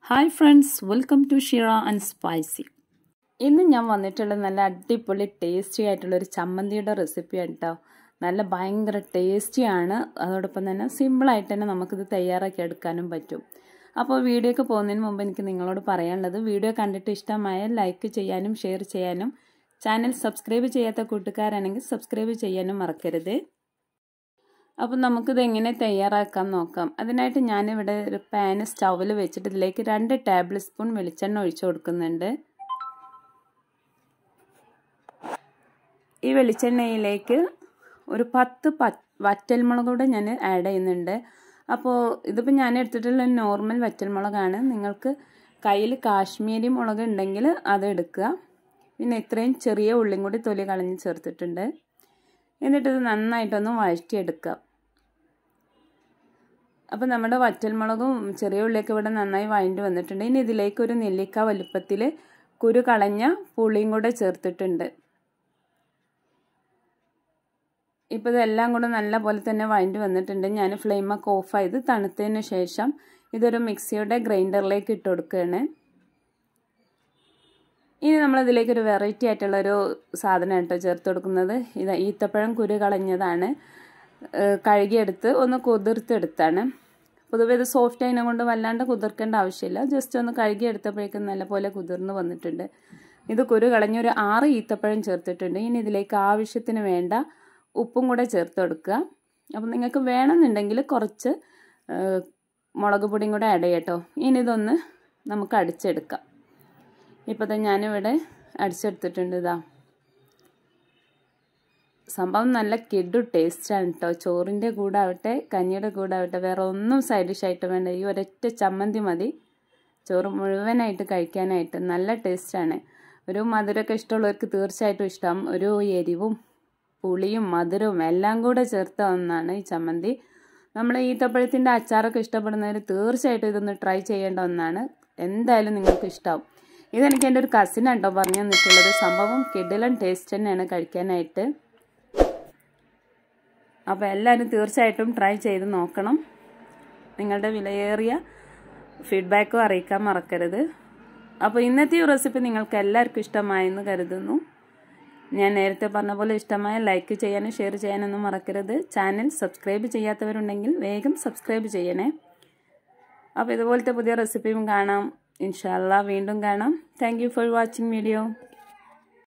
hi friends welcome to Shira and spicy ഇന്ന് ഞാൻ വന്നിട്ടുള്ളത് നല്ല അടിപൊളി ടേസ്റ്റി ആയിട്ടുള്ള ഒരു ചമ്മന്തിയുടെ റെസിപ്പിയാണ് കേട്ടോ നല്ല ഭയങ്കര ടേസ്റ്റിയാണ് അതോടൊപ്പം തന്നെ സിമ്പിളായിട്ട് തന്നെ നമുക്കിത് തയ്യാറാക്കി എടുക്കാനും പറ്റും അപ്പോൾ വീഡിയോക്ക് പോകുന്നതിന് മുമ്പ് എനിക്ക് നിങ്ങളോട് പറയാനുള്ളത് വീഡിയോ കണ്ടിട്ട് ഇഷ്ടമായ ലൈക്ക് ചെയ്യാനും ഷെയർ ചെയ്യാനും ചാനൽ സബ്സ്ക്രൈബ് ചെയ്യാത്ത കൂട്ടുകാരാണെങ്കിൽ സബ്സ്ക്രൈബ് ചെയ്യാനും മറക്കരുത് അപ്പം നമുക്കിത് എങ്ങനെ തയ്യാറാക്കാൻ നോക്കാം അതിനായിട്ട് ഞാനിവിടെ ഒരു പാന് സ്റ്റൗവിൽ വെച്ചിട്ട് ഇതിലേക്ക് രണ്ട് ടേബിൾ സ്പൂൺ വെളിച്ചെണ്ണ ഒഴിച്ചു കൊടുക്കുന്നുണ്ട് ഈ വെളിച്ചെണ്ണയിലേക്ക് ഒരു പത്ത് പ വറ്റൽമുളക് കൂടെ ഞാൻ ആഡ് ചെയ്യുന്നുണ്ട് അപ്പോൾ ഇതിപ്പോൾ ഞാൻ എടുത്തിട്ടുള്ള നോർമൽ വറ്റൽമുളകാണ് നിങ്ങൾക്ക് കയ്യിൽ കാശ്മീരി മുളക് ഉണ്ടെങ്കിൽ അത് എടുക്കുക പിന്നെ ഇത്രയും ചെറിയ ഉള്ളിയും കൂടി തൊലി കളഞ്ഞ് ചേർത്തിട്ടുണ്ട് എന്നിട്ടിത് നന്നായിട്ടൊന്ന് വഴറ്റിയെടുക്കുക അപ്പോൾ നമ്മുടെ വറ്റൽമുളകും ചെറിയ ഉള്ളിയൊക്കെ ഇവിടെ നന്നായി വഴണ്ടി വന്നിട്ടുണ്ട് ഇനി ഇതിലേക്ക് ഒരു നെല്ലിക്ക വലുപ്പത്തിൽ കുരു കളഞ്ഞ പുളിയും കൂടെ ചേർത്തിട്ടുണ്ട് ഇപ്പോൾ ഇതെല്ലാം കൂടെ നല്ല പോലെ തന്നെ വഴണ്ടി വന്നിട്ടുണ്ട് ഞാൻ ഫ്ലെയിമൊക്കെ ഓഫ് ചെയ്ത് തണുത്തതിന് ശേഷം ഇതൊരു മിക്സിയുടെ ഗ്രൈൻഡറിലേക്ക് ഇട്ട് കൊടുക്കുകയാണ് ഇനി നമ്മളിതിലേക്ക് ഒരു വെറൈറ്റി ആയിട്ടുള്ളൊരു സാധനം കേട്ടോ ചേർത്ത് കൊടുക്കുന്നത് ഇത് ഈത്തപ്പഴം കുരു കളഞ്ഞതാണ് കഴുകിയെടുത്ത് ഒന്ന് കുതിർത്തെടുത്താണ് പൊതുവെ ഇത് സോഫ്റ്റ് അതിനെ കൊണ്ട് വല്ലാണ്ട് കുതിർക്കേണ്ട ആവശ്യമില്ല ജസ്റ്റ് ഒന്ന് കഴുകിയെടുത്തപ്പോഴേക്കും നല്ലപോലെ കുതിർന്ന് വന്നിട്ടുണ്ട് ഇത് കുരു കളഞ്ഞൊരു ആറ് ഈത്തപ്പഴം ചേർത്തിട്ടുണ്ട് ഇനി ഇതിലേക്ക് ആവശ്യത്തിന് വേണ്ട ഉപ്പും കൂടെ ചേർത്ത് കൊടുക്കുക അപ്പം നിങ്ങൾക്ക് വേണമെന്നുണ്ടെങ്കിൽ കുറച്ച് മുളക് പൊടിയും കൂടെ ആഡ് ചെയ്യട്ടോ ഇനി ഇതൊന്ന് നമുക്ക് അടിച്ചെടുക്കാം ഇപ്പോൾ തന്നെ ഞാനിവിടെ അടിച്ചെടുത്തിട്ടുണ്ട് ഇതാ സംഭവം നല്ല കിഡു ടേസ്റ്റാണ് കേട്ടോ ചോറിൻ്റെ കൂടെ ആവട്ടെ കഞ്ഞിയുടെ കൂടെ ആവട്ടെ വേറെ ഒന്നും സൈഡ് ഡിഷായിട്ട് വേണ്ട ഈ ഒരൊറ്റ ചമ്മന്തി മതി ചോറ് മുഴുവനായിട്ട് കഴിക്കാനായിട്ട് നല്ല ടേസ്റ്റാണ് ഒരു മധുരമൊക്കെ ഇഷ്ടമുള്ളവർക്ക് തീർച്ചയായിട്ടും ഇഷ്ടം ഒരു എരിവും പുളിയും മധുരവും എല്ലാം കൂടെ ചേർത്ത ഒന്നാണ് ഈ ചമ്മന്തി നമ്മൾ ഈത്തപ്പഴത്തിൻ്റെ അച്ചാറൊക്കെ ഇഷ്ടപ്പെടുന്നവർ തീർച്ചയായിട്ടും ഇതൊന്ന് ട്രൈ ചെയ്യേണ്ട ഒന്നാണ് എന്തായാലും നിങ്ങൾക്ക് ഇഷ്ടമാവും ഇതെനിക്ക് എൻ്റെ ഒരു കസിനാണ് കേട്ടോ പറഞ്ഞു തന്നിട്ടുള്ളത് സംഭവം കിഡിലൻ ടേസ്റ്റ് തന്നെയാണ് കഴിക്കാനായിട്ട് അപ്പോൾ എല്ലാവരും തീർച്ചയായിട്ടും ട്രൈ ചെയ്ത് നോക്കണം നിങ്ങളുടെ വിലയേറിയ ഫീഡ്ബാക്കും അറിയിക്കാൻ മറക്കരുത് അപ്പോൾ ഇന്നത്തെ ഈ റെസിപ്പി നിങ്ങൾക്ക് എല്ലാവർക്കും ഇഷ്ടമായെന്ന് കരുതുന്നു ഞാൻ നേരത്തെ പറഞ്ഞ പോലെ ഇഷ്ടമായ ലൈക്ക് ചെയ്യാനും ഷെയർ ചെയ്യാനൊന്നും മറക്കരുത് ചാനൽ സബ്സ്ക്രൈബ് ചെയ്യാത്തവരുണ്ടെങ്കിൽ വേഗം സബ്സ്ക്രൈബ് ചെയ്യണേ അപ്പോൾ ഇതുപോലത്തെ പുതിയ റെസിപ്പിയും കാണാം ഇൻഷാല്ല വീണ്ടും കാണാം താങ്ക് ഫോർ വാച്ചിങ് വീഡിയോ